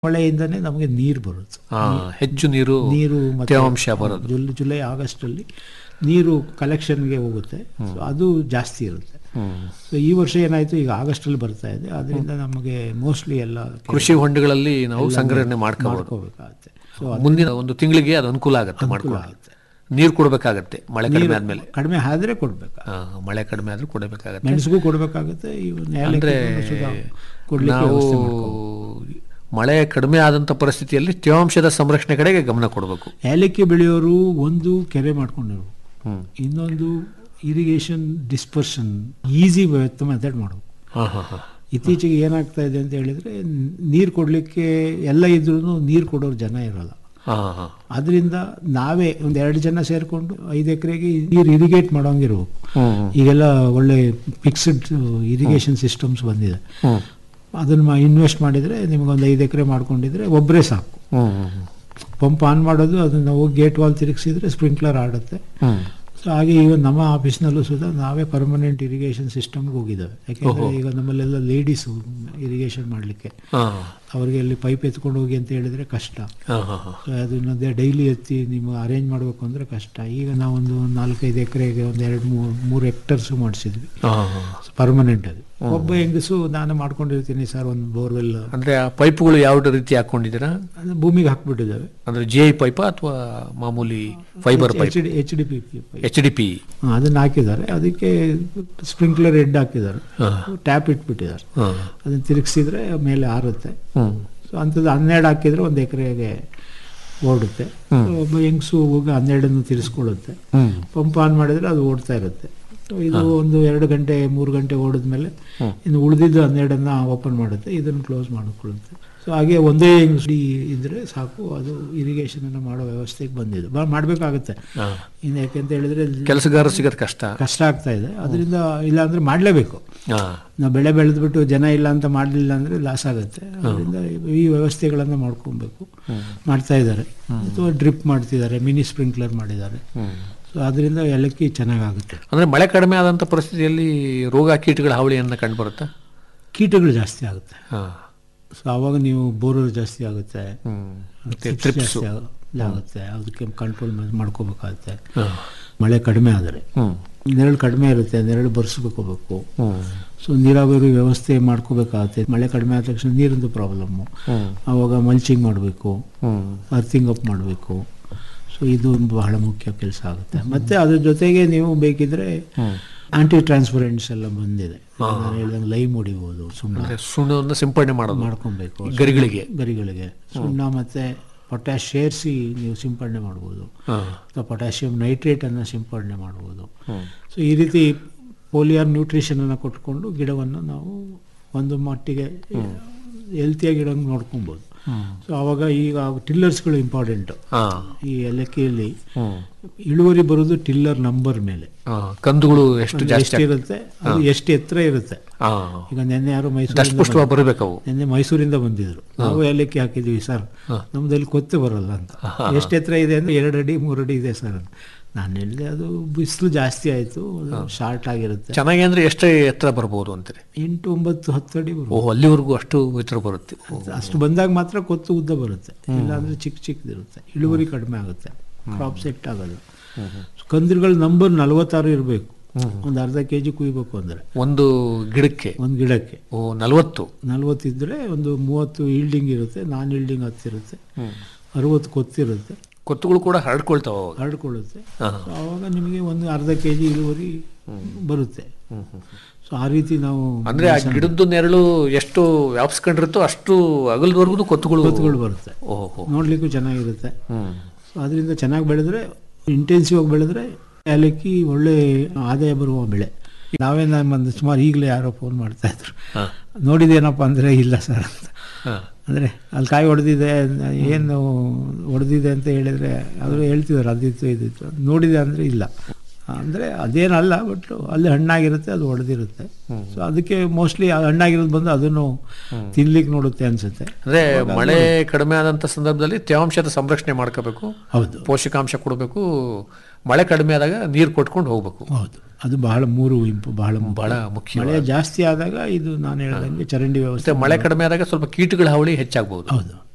ಮಳೆಯಿಂದನೇ ನಮಗೆ ನೀರು ಬರುತ್ತೆ ಆ, ಹೆಚ್ಚು ನೀರು ನೀರು ಮತ್ತೆ ತೇವಾಂಶ ಬರೋದು ಜುಲ್ ಜುಲೈ ಆಗಸ್ಟ್ ಅಲ್ಲಿ ನೀರು ಕಲೆಕ್ಷನ್ಗೆ ಹೋಗುತ್ತೆ ಸೊ ಅದು ಜಾಸ್ತಿ ಇರುತ್ತೆ ಹ್ಮ್. ಸೊ ಈ ವರ್ಷ ಏನಾಯ್ತು ಈಗ ಆಗಸ್ಟ್ ಅಲ್ಲಿ ಬರ್ತಾ ಇದೆ ಅದರಿಂದ ನಮಗೆ ಮೋಸ್ಟ್ಲಿ ಎಲ್ಲ ಕೃಷಿ ಹೊಂಡಗಳಲ್ಲಿ ನಾವು ಸಂಗ್ರಹಣೆ ಮಾಡ್ಕೋಬಹುದು ಮಾಡ್ಕೋಬೇಕಾಗುತ್ತೆ ಸೊ ಮುಂದಿನ ಒಂದು ತಿಂಗಳಿಗೆ ಅದು ಅನುಕೂಲ ಆಗುತ್ತೆ ಮಾಡ್ಕೊಳ್ಳೋಕೆ ಆಗುತ್ತೆ ನೀರು ಕೊಡಬೇಕಾಗತ್ತೆ ಮಳೆ ಕಡಿಮೆ ಆದ್ಮೇಲೆ ಕಡಿಮೆ ಆದ್ರೆ ಕೊಡ್ಬೇಕು ಆ, ಮಳೆ ಕಡಿಮೆ ಆದ್ರೂ ಕೊಡಬೇಕಾಗತ್ತೆ ಮೆಣಸಿಗೂ ಕೊಡ್ಬೇಕಾಗುತ್ತೆ ಇವು ಅಂದ್ರೆ ನೇಲಕ್ಕಿಗೂ ಸುಧಾ ಕೊಡ್ಲಿಕ್ಕೆ ನಾವು ವ್ಯವಸ್ಥೆ ಮಾಡ್ಕೋಬೇಕು. ಮಳೆ ಕಡಿಮೆ ಆದಂತ ಪರಿಸ್ಥಿತಿಯಲ್ಲಿ ತೇವಾಂಶದ ಸಂರಕ್ಷಣೆ ಕಡೆಗೆ ಗಮನ ಕೊಡಬೇಕು ಏಲಕ್ಕಿ ಬೆಳೆಯೋರು ಒಂದು ಕೆರೆ ಮಾಡ್ಕೊಂಡಿರು ಹ್ಮ್ ಇನ್ನೊಂದು ಇರಿಗೇಷನ್ ಡಿಸ್ಪರ್ಷನ್ ಈಸಿ ಮೆಥಡ್ ಮಾಡಬೇಕು ಹಾ ಹಾ ಹಾ ಇತ್ತೀಚೆಗೆ ಏನಾಗ್ತಾ ಇದೆ ಅಂತ ಹೇಳಿದ್ರೆ ನೀರು ಕೊಡಲಿಕ್ಕೆ ಎಲ್ಲ ಇದ್ರೂ ನೀರು ಕೊಡೋರು ಜನ ಇರಲ್ಲ ಹಾ ಹಾ ಅದರಿಂದ ನಾವೇ ಒಂದು ಎರಡು ಜನ ಸೇರಿಕೊಂಡು ಐದು ಎಕರೆಗೆ ನೀರು ಇರಿಗೇಟ್ ಮಾಡೋಂಗಿರ್ಬೇಕು ಹ್ಮ್ ಹ್ಮ್ ಈಗೆಲ್ಲ ಒಳ್ಳೆ ಫಿಕ್ಸ್ಡ್ ಇರಿಗೇಷನ್ ಸಿಸ್ಟಮ್ಸ್ ಬಂದಿದೆ ಹ್ಮ್ ಅದನ್ನ ಇನ್ವೆಸ್ಟ್ ಮಾಡಿದರೆ ನಿಮಗೊಂದು ಐದು ಎಕರೆ ಮಾಡ್ಕೊಂಡಿದ್ರೆ ಒಬ್ಬರೇ ಸಾಕು ಹ್ಮ್ ಹ್ಮ್ ಪಂಪ್ ಆನ್ ಮಾಡೋದು ಅದನ್ನ ಹೋಗಿ ಗೇಟ್ ವಾಲ್ ತಿರುಗಿಸಿದ್ರೆ ಸ್ಪ್ರಿಂಕ್ಲರ್ ಆಡುತ್ತೆ ಹ್ಮ್ ಸೊ ಹಾಗೆ ಈಗ ನಮ್ಮ ಆಫೀಸ್ನಲ್ಲೂ ಸುಧಾ ನಾವೇ ಪರ್ಮನೆಂಟ್ ಇರಿಗೇಷನ್ ಸಿಸ್ಟಮ್ಗೆ ಹೋಗಿದ್ದಾವೆ ಯಾಕೆಂದರೆ ಈಗ ನಮ್ಮಲ್ಲೆಲ್ಲ ಲೇಡೀಸು ಇರಿಗೇಷನ್ ಮಾಡಲಿಕ್ಕೆ ಹಾ ಅವ್ರಿಗೆ ಅಲ್ಲಿ ಪೈಪ್ ಎತ್ಕೊಂಡು ಹೋಗಿ ಅಂತ ಹೇಳಿದ್ರೆ ಕಷ್ಟ ಹಾ ಹಾ ಹಾ ಸೊ ಅದನ್ನದೇ ಡೈಲಿ ಎತ್ತಿ ನೀವು ಅರೇಂಜ್ ಮಾಡಬೇಕು ಅಂದರೆ ಕಷ್ಟ ಈಗ ನಾವೊಂದು ನಾಲ್ಕೈದು ಎಕರೆಗೆ ಒಂದು ಎರಡು ಮೂರು ಮೂರು ಹೆಕ್ಟರ್ಸು ಮಾಡಿಸಿದ್ವಿ ಹಾ ಹಾ ಪರ್ಮನೆಂಟ್ ಅದು ಒಬ್ಬ ಹೆಂಗಸು ನಾನು ಮಾಡ್ಕೊಂಡಿರ್ತೀನಿ ಸರ್ ಒಂದು ಬೋರ್ವೆಲ್ ಅಂದ್ರೆ ಆ ಪೈಪ್ಗಳು ಯಾವ ರೀತಿ ಹಾಕೊಂಡಿದ್ದೀರಾ ಅದು ಭೂಮಿಗೆ ಹಾಕ್ಬಿಟ್ಟಿದ್ದಾವೆ ಅಂದ್ರೆ ಜಿ ಐ ಪೈಪಾ ಅಥವಾ ಮಾಮೂಲಿ fibre pipe H D H D P H D P ಅದನ್ನ ಹಾಕಿದ್ದಾರೆ ಅದಕ್ಕೆ ಸ್ಪ್ರಿಂಕ್ಲರ್ ಹೆಡ್ ಹಾಕಿದ್ದಾರೆ ಹಾ ಟ್ಯಾಪ್ ಇಟ್ಬಿಟ್ಟಿದ್ದಾರೆ ಹಾ ಅದನ್ನ ತಿರುಗಿಸಿದ್ರೆ ಮೇಲೆ ಆರುತ್ತೆ ಹ್ಮ್ ಸೊ ಅಂಥದ್ದು ಹನ್ನೆರಡು ಹಾಕಿದ್ರೆ ಒಂದು ಎಕರೆಗೆ ಓಡುತ್ತೆ ಹ್ಮ್. So, ಒಬ್ಬ ಹೆಂಗಸು ಹೋಗಿ ಹನ್ನೆರಡನ್ನು ತಿರ್ಸ್ಕೊಳ್ಳುತ್ತೆ ಹ್ಮ್ ಪಂಪ್ ಆನ್ ಮಾಡಿದ್ರೆ ಅದು ಓಡ್ತಾ ಇರುತ್ತೆ So, ಇದು ಒಂದು ಎರಡು ಗಂಟೆ ಮೂರು ಗಂಟೆ ಓಡಿದ್ಮೇಲೆ ಹ್ಮ್. ಇನ್ನು ಉಳಿದಿದ್ದು ಹನ್ನೆರಡನ್ನ ಓಪನ್ ಮಾಡುತ್ತೆ ಇದನ್ನು ಕ್ಲೋಸ್ ಮಾಡಿಕೊಳ್ಳುತ್ತೆ ಸೊ ಹಾಗೆ ಒಂದೇ ಹೆಂಗಸು ಇದ್ರೆ ಸಾಕು ಅದು ಇರಿಗೇಷನ್ ಅನ್ನು ಮಾಡೋ ವ್ಯವಸ್ಥೆಗೆ ಬಂದಿದೆ ಬಾ ಮಾಡಬೇಕಾಗುತ್ತೆ ಹಾ. ಇನ್ನು ಯಾಕೆಂತ ಹೇಳಿದ್ರೆ ಕೆಲಸಗಾರ ಸಿಗೋದು ಕಷ್ಟ ಕಷ್ಟ ಆಗ್ತಾ ಇದೆ ಅದರಿಂದ ಇಲ್ಲಾಂದ್ರೆ ಮಾಡಲೇಬೇಕು ಹಾ ನಾವು ಬೆಳೆ ಬೆಳೆದ್ಬಿಟ್ಟು ಜನ ಇಲ್ಲ ಅಂತ ಮಾಡಲಿಲ್ಲ ಅಂದರೆ ಲಾಸ್ ಆಗುತ್ತೆ ಅದರಿಂದ ಈ ವ್ಯವಸ್ಥೆಗಳನ್ನು ಮಾಡ್ಕೊಬೇಕು ಮಾಡ್ತಾ ಇದ್ದಾರೆ ಅಥವಾ ಡ್ರಿಪ್ ಮಾಡ್ತಿದ್ದಾರೆ ಮಿನಿ ಸ್ಪ್ರಿಂಕ್ಲರ್ ಮಾಡಿದ್ದಾರೆ ಹ್ಮ್ ಸೊ ಅದರಿಂದ ಏಲಕ್ಕಿ ಚೆನ್ನಾಗಾಗುತ್ತೆ ಅಂದ್ರೆ ಮಳೆ ಕಡಿಮೆ ಆದಂತ ಪರಿಸ್ಥಿತಿಯಲ್ಲಿ ರೋಗ ಕೀಟಗಳ ಹಾವಳಿಯನ್ನ ಕಂಡು ಬರುತ್ತಾ ಕೀಟಗಳು ಜಾಸ್ತಿ ಆಗುತ್ತೆ ಹಾ ಸೊ ಆವಾಗ ನೀವು ಬೋರರ್ ಜಾಸ್ತಿ ಆಗುತ್ತೆ ಹ್ಮ್ ಮತ್ತೆ chips ಟ್ರಿಪ್ಸ್ ಜಾಸ್ತಿ ಆಗ- ಆಗುತ್ತೆ ಅದಕ್ಕೆ ಕಂಟ್ರೋಲ್ ಮಾಡ್ಕೋಬೇಕಾಗುತ್ತೆ ಹಾ ಮಳೆ ಕಡಿಮೆ ಆದರೆ ಹ್ಮ್ ನೆರಳು ಕಡಿಮೆ ಇರುತ್ತೆ ನೆರಳು ಬರ್ಸ್ಕೋಬೇಕು ಹ್ಮ್ ಸೊ ನೀರಾವರಿ ವ್ಯವಸ್ಥೆ ಮಾಡ್ಕೋಬೇಕಾಗುತ್ತೆ ಮಳೆ ಕಡಿಮೆ ಆದ ತಕ್ಷಣ ನೀರಿಂದು ಪ್ರಾಬ್ಲಮ್ಮು ಹ್ಮ್ ಆವಾಗ ಮಲ್ಚಿಂಗ್ ಮಾಡಬೇಕು ಹ್ಮ್ ಅರ್ಥಿಂಗ್ ಅಪ್ ಮಾಡಬೇಕು ಸೊ ಇದು ಒಂದು ಬಹಳ ಮುಖ್ಯ ಕೆಲಸ ಆಗುತ್ತೆ ಮತ್ತೆ ಅದ್ರ ಜೊತೆಗೆ ನೀವು ಬೇಕಿದ್ರೆ ಹ್ಮ್ ಆಂಟಿ ಟ್ರಾನ್ಸ್ಪರೆಂಟ್ಸ್ ಎಲ್ಲ ಬಂದಿದೆ ನಾನು ಹೇಳ್ದಂಗೆ ಲೈಮ್ ಹೊಡಿಬೋದು ಸುಣ್ಣ ಅಂದ್ರೆ ಸುಣ್ಣವನ್ನು ಸಿಂಪಡಣೆ ಮಾಡೋದು ಮಾಡ್ಕೊಬೇಕು ಗರಿಗಳಿಗೆ ಗರಿಗಳಿಗೆ ಸುಣ್ಣ ಮತ್ತೆ ಪೊಟ್ಯಾಶ್ ಸೇರಿಸಿ ನೀವು ಸಿಂಪಡಣೆ ಮಾಡ್ಬೋದು ಹಾ ಅಥವಾ ಪೊಟ್ಯಾಷಿಯಂ ನೈಟ್ರೇಟನ್ನು ಸಿಂಪಡಣೆ ಮಾಡ್ಬೋದು ಹ್ಮ್ ಸೊ ಈ ರೀತಿ ಪೋಲಿಯರ್ ನ್ಯೂಟ್ರಿಷನನ್ನು ಕೊಟ್ಕೊಂಡು ಗಿಡವನ್ನು ನಾವು ಒಂದು ಮಟ್ಟಿಗೆ ಹೆಲ್ತಿಯಾಗಿ ಗಿಡ ನೋಡ್ಕೊಬೋದು ಹ್ಮ್ ಸೊ ಆವಾಗ ಈಗ ಟಿಲ್ಲರ್ಸ್ಗಳು ಇಂಪಾರ್ಟೆಂಟು ಹಾ ಈ ಏಲಕ್ಕಿಯಲ್ಲಿ ಹ್ಮ್ ಇಳುವರಿ ಬರೋದು ಟಿಲ್ಲರ್ ನಂಬರ್ ಮೇಲೆ ಹಾ, ಕಂದುಗಳು ಎಷ್ಟು ಜಾಸ್ತಿ ಎಷ್ಟು ಇರುತ್ತೆ ಅದು ಎಷ್ಟು ಎತ್ತರ ಇರುತ್ತೆ ಹಾ ಈಗ ನಿನ್ನೆ ಯಾರು ಮೈಸೂರಿಂದ ದಷ್ಟಪುಷ್ಟವಾಗಿ ಬರಬೇಕು ಅವು ನಿನ್ನೆ ಮೈಸೂರಿಂದ ಬಂದಿದ್ರು ನಾವು ಏಲಕ್ಕಿ ಹಾಕಿದ್ವಿ ಸರ್ ನಮ್ದಲ್ಲಿ ಕೊತ್ತೆ ಬರಲ್ಲ ಅಂತ ಎಷ್ಟು ಎತ್ತರ ಇದೆ ಅಂದ್ರೆ ಎರಡು ಅಡಿ ಮೂರು ಅಡಿ ಇದೆ ಸರ್ ಅಂತ ನಾನು ಹೇಳಿದೆ ಅದು ಬಿಸಿಲು ಜಾಸ್ತಿ ಆಯಿತು ಶಾರ್ಟ್ ಆಗಿರುತ್ತೆ ಚೆನ್ನಾಗಿ ಅಂದ್ರೆ ಎಷ್ಟು ಎತ್ತರ ಬರ್ಬೋದು ಅಂತೀರಿ ಎಂಟು ಒಂಬತ್ತು ಹತ್ತು ಅಡಿ ಬರುತ್ತೆ ಓ ಅಲ್ಲಿವರೆಗೂ ಅಷ್ಟು ಎತ್ತರ ಬರುತ್ತೆ ಓ, ಅಷ್ಟು ಬಂದಾಗ ಮಾತ್ರ ಕೊತ್ತು ಉದ್ದ ಬರುತ್ತೆ ಇಲ್ಲಾಂದ್ರೆ ಚಿಕ್ಕ ಚಿಕ್ಕದಿರುತ್ತೆ ಇಳುವರಿ ಕಡಿಮೆ ಆಗುತ್ತೆ ಕ್ರಾಪ್ ಸೆಟ್ ಆಗೋದು ಕಂದಿರುಗಳ ನಂಬರ್ ನಲವತ್ತಾರು ಇರಬೇಕು ಒಂದು ಅರ್ಧ ಕೆ ಜಿ ಕುಯ್ಬೇಕು ಅಂದರೆ ಒಂದು ಗಿಡಕ್ಕೆ ಒಂದು ಗಿಡಕ್ಕೆ ಓ ನಲವತ್ತು ನಲ್ವತ್ತಿದ್ರೆ ಒಂದು ಮೂವತ್ತು ಈಲ್ಡಿಂಗ್ ಇರುತ್ತೆ ನಾನ್ ಈಲ್ಡಿಂಗ್ ಹತ್ತಿರುತ್ತೆ ಅರುವತ್ತು ಕೊತ್ತಿರುತ್ತೆ ಕೊತ್ತುಗಳು ಕೂಡ ಹರಡ್ಕೊಳ್ತಾವ ಅವಾಗ ಹರಡ್ಕೊಳ್ಳುತ್ತೆ ಹಾ. ಸೊ ಆವಾಗ ನಿಮಗೆ ಒಂದು ಅರ್ಧ ಕೆ ಜಿ ಇಳುವರಿ ಬರುತ್ತೆ ಸೊ ಆ ರೀತಿ ನಾವು ಅಂದ್ರೆ ಆ ಗಿಡದ್ದು ನೆರಳು ಎಷ್ಟು ವ್ಯಾಪಿಸ್ಕೊಂಡಿರುತ್ತೋ ಅಷ್ಟು ಅಗಲದವರೆಗೂ ಕೊತ್ತುಗಳು ಕೊತ್ತುಗಳು ಬರುತ್ತೆ ಓಹೋ ನೋಡ್ಲಿಕ್ಕೂ ಚೆನ್ನಾಗಿರುತ್ತೆ ಹ್ಮ್ ಸೊ ಅದರಿಂದ ಚೆನ್ನಾಗಿ ಬೆಳೆದ್ರೆ ಇಂಟೆನ್ಸಿವ್ ಆಗಿ ಬೆಳೆದ್ರೆ ಏಲಕ್ಕಿ ಒಳ್ಳೆ ಆದಾಯ ಬರುವ ಬೆಳೆ ನಾವೇ ಒಂದು ಸುಮಾರು ಈಗಲೇ ಯಾರೋ ಫೋನ್ ಮಾಡ್ತಾ ಇದ್ರು ಹಾ. ನೋಡಿದೇನಪ್ಪ ಅಂದರೆ ಇಲ್ಲ ಸರ್ ಅಂತ ಹಾ. ಅಂದರೆ ಅಲ್ಲಿ ಕಾಯಿ ಹೊಡೆದಿದೆ ಏನು ಹೊಡೆದಿದೆ ಅಂತ ಹೇಳಿದರೆ ಅವರು ಹೇಳ್ತಿದ್ದಾರೆ ಅದಿತ್ತು ಇದಿತ್ತು ನೋಡಿದೆ ಅಂದರೆ ಇಲ್ಲ ಅಂದರೆ ಅದೇನಲ್ಲ ಬಟ್ ಅಲ್ಲಿ ಹಣ್ಣಾಗಿರುತ್ತೆ ಅದು ಹೊಡೆದಿರುತ್ತೆ ಸೊ ಅದಕ್ಕೆ ಮೋಸ್ಟ್ಲಿ ಹಣ್ಣಾಗಿರೋದು ಬಂದು ಅದನ್ನು ತಿನ್ಲಿಕ್ಕೆ ನೋಡುತ್ತೆ ಅನ್ಸುತ್ತೆ ಅಂದ್ರೆ ಮಳೆ ಕಡಿಮೆ ಆದಂತ ಸಂದರ್ಭದಲ್ಲಿ ತೇವಾಂಶದ ಸಂರಕ್ಷಣೆ ಮಾಡ್ಕೋಬೇಕು ಹೌದು ಪೋಷಕಾಂಶ ಕೊಡಬೇಕು ಮಳೆ ಕಡಿಮೆ ಆದಾಗ ನೀರು ಕೊಟ್ಕೊಂಡು ಹೋಗ್ಬೇಕು ಹೌದು ಅದು ಬಹಳ ಮೂರು ಇಂಪು ಬಹಳ ಮುಖ್ಯ. ಬಹಳ ಮುಖ್ಯ ಮಳೆ ಜಾಸ್ತಿ ಆದಾಗ ಇದು ನಾನು ಹೇಳ್ದಂಗೆ ಚರಂಡಿ ವ್ಯವಸ್ಥೆ ಮತ್ತೆ ಮಳೆ ಕಡಿಮೆ ಆದಾಗ ಸ್ವಲ್ಪ ಕೀಟಗಳ ಹಾವಳಿ ಹೆಚ್ಚಾಗಬಹುದು ಹೌದು